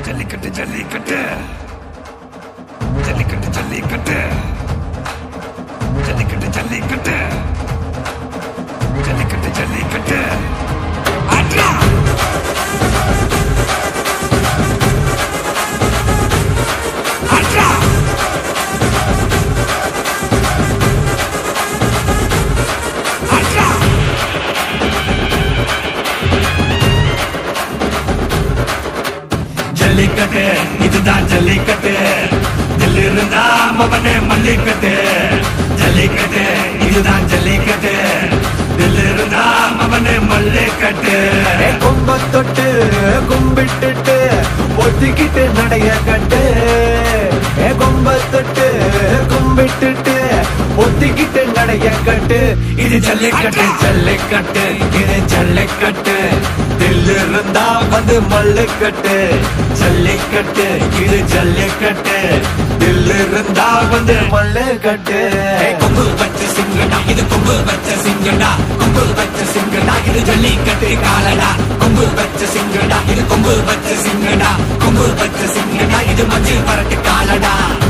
ஜல்லிக்கட்டு ஜல்லிக்கட்டு ஜல்லிக்கட்டு ஜல்லிக்கட்டு ஜல்லிக்கட்டு ஜல்லிக்கட்டு ஜல்லிக்கட்டு ஜல்லிக்கட்டு அட்ரா அட்ரா அட்ரா ஜல்லிக்கட்டு இதுதான் ஜல்லிக்கட்டு தில் இருந்தா மவனே மல்லிக்கட்டு ஜல்லிக்கட்டு இதுதான் ஜல்லிக்கட்டு தில் இருந்தா மவனே மல்லிக்கட்டு ஏ கும்ப தொட்டு கும்பிட்டுட்டு ஒத்திக்கிட்டு நடைய கட்டு ஏ கும்ப தொட்டு கும்பிட்டுட்டு ஒத்திக்கிட்டு நடைய கட்டு இது ஜல்லிக்கட்டு ஜல்லிக்கட்டு இது ஜல்லிக்கட்டு தில் இருந்தா வந்து மல்லுக்கட்டு ஜல்லிக்கட்டு இது ஜல்லிக்கட்டு தில் இருந்தா வந்து மல்லுக்கட்டு ஏய், கொம்பு வச்ச சிங்கடா இது கொம்பு வச்ச சிங்கடா கொம்பு வச்ச சிங்கடா இது ஜல்லிக்கட்டு காலடா கொம்பு வச்ச சிங்கடா இது கொம்பு வச்ச சிங்கடா கொம்பு வச்ச சிங்கடா இது மஞ்சள் பரட்டு காலடா